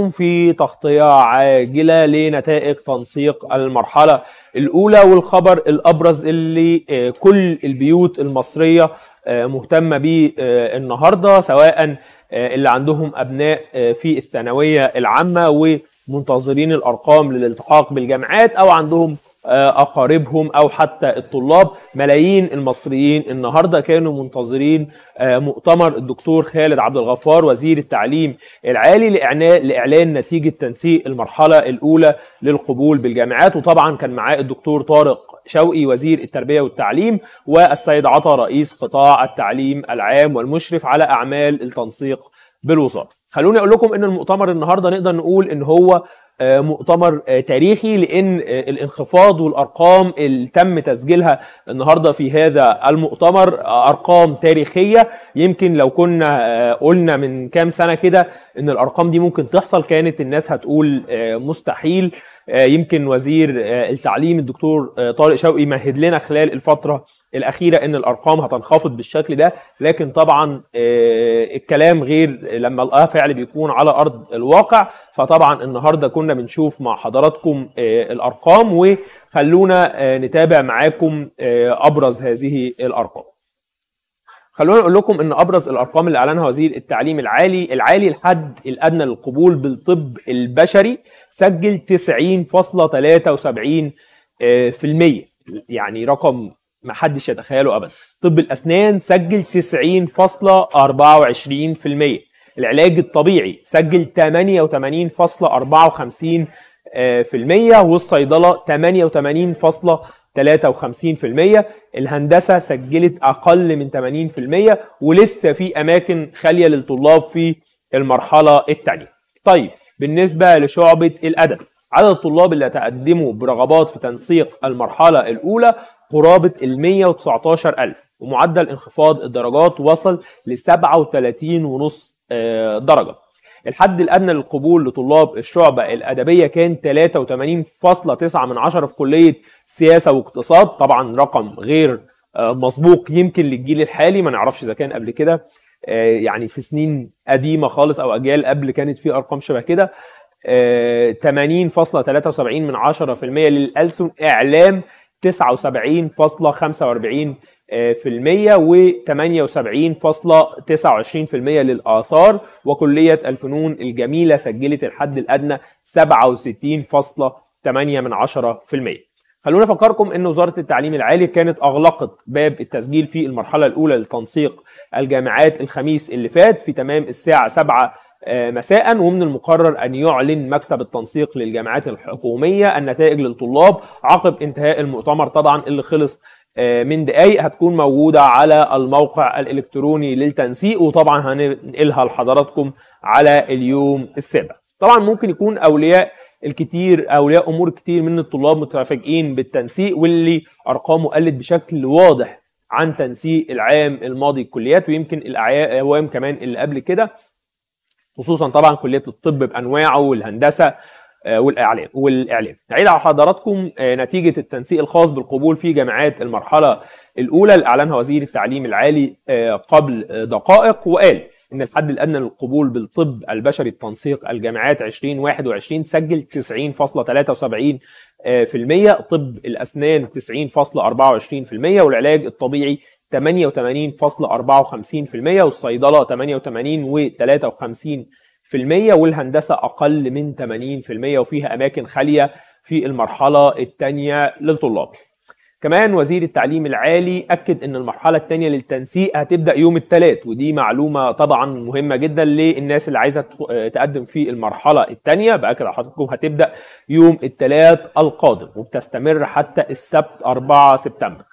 حضراتكم في تغطية عاجلة لنتائج تنسيق المرحلة الأولى والخبر الأبرز اللي آه، كل البيوت المصرية آه، مهتمة بيه آه، النهاردة سواء اللي عندهم أبناء في الثانوية العامة ومنتظرين الأرقام للالتحاق بالجامعات أو عندهم اقاربهم او حتى الطلاب ملايين المصريين النهارده كانوا منتظرين آه، مؤتمر الدكتور خالد عبد الغفار وزير التعليم العالي لاعلان نتيجه تنسيق المرحله الاولى للقبول بالجامعات وطبعا كان معاه الدكتور طارق شوقي وزير التربيه والتعليم والسيد عطا رئيس قطاع التعليم العام والمشرف على اعمال التنسيق بالوزاره. خلوني اقول لكم ان المؤتمر النهارده نقدر نقول ان هو آه، مؤتمر آه، تاريخي لان آه، الانخفاض والارقام اللي تم تسجيلها النهارده في هذا المؤتمر ارقام تاريخيه يمكن لو كنا قلنا من كام سنه كده ان الارقام دي ممكن تحصل كانت الناس هتقول مستحيل يمكن وزير التعليم الدكتور طارق شوقي مهد لنا خلال الفتره الاخيره ان الارقام هتنخفض بالشكل ده لكن طبعا الكلام غير لما الفعل بيكون على ارض الواقع فطبعا النهارده كنا بنشوف مع حضراتكم الارقام وخلونا نتابع معاكم ابرز هذه الارقام خلونا نقول لكم ان ابرز الارقام اللي اعلنها وزير التعليم العالي العالي الحد الادنى للقبول بالطب البشري سجل 90.73% يعني رقم ما حدش يتخيله ابدا طب الاسنان سجل 90.24% العلاج الطبيعي سجل 88.54% والصيدله 88.53% الهندسه سجلت اقل من 80% ولسه في اماكن خاليه للطلاب في المرحله الثانيه طيب بالنسبه لشعبه الادب عدد الطلاب اللي تقدموا برغبات في تنسيق المرحلة الأولى قرابة ال 119 ألف ومعدل انخفاض الدرجات وصل ل 37.5 آه، درجة الحد الأدنى للقبول لطلاب الشعبة الأدبية كان 83.9 من عشرة في كلية سياسة واقتصاد طبعا رقم غير آه، مسبوق يمكن للجيل الحالي ما نعرفش إذا كان قبل كده آه، يعني في سنين قديمة خالص أو أجيال قبل كانت في أرقام شبه كده 80.73 من 10% للألسن إعلام 79.45% و 78.29% للآثار وكلية الفنون الجميلة سجلت الحد الأدنى 67.8 من 10%. خلونا افكركم ان وزاره التعليم العالي كانت اغلقت باب التسجيل في المرحله الاولى لتنسيق الجامعات الخميس اللي فات في تمام الساعه 7 آه، مساء ومن المقرر أن يعلن مكتب التنسيق للجامعات الحكومية النتائج للطلاب عقب انتهاء المؤتمر طبعا اللي خلص آه، من دقايق هتكون موجودة على الموقع الإلكتروني للتنسيق وطبعا هننقلها لحضراتكم على اليوم السابع طبعا ممكن يكون أولياء الكتير اولياء امور كتير من الطلاب متفاجئين بالتنسيق واللي ارقامه قلت بشكل واضح عن تنسيق العام الماضي الكليات ويمكن الاعوام كمان اللي قبل كده خصوصا طبعا كليه الطب بانواعه والهندسه آه، والاعلام والاعلام نعيد على حضراتكم آه، نتيجه التنسيق الخاص بالقبول في جامعات المرحله الاولى اللي اعلنها وزير التعليم العالي آه، قبل دقائق وقال ان الحد الادنى للقبول بالطب البشري التنسيق الجامعات 2021 سجل 90.73% طب الاسنان 90.24% والعلاج الطبيعي 88.54% والصيدله 88 و 53% والهندسه اقل من 80% وفيها اماكن خاليه في المرحله الثانيه للطلاب. كمان وزير التعليم العالي اكد ان المرحله الثانيه للتنسيق هتبدا يوم الثلاث ودي معلومه طبعا مهمه جدا للناس اللي عايزه تقدم في المرحله الثانيه باكد على حضراتكم هتبدا يوم الثلاث القادم وبتستمر حتى السبت 4 سبتمبر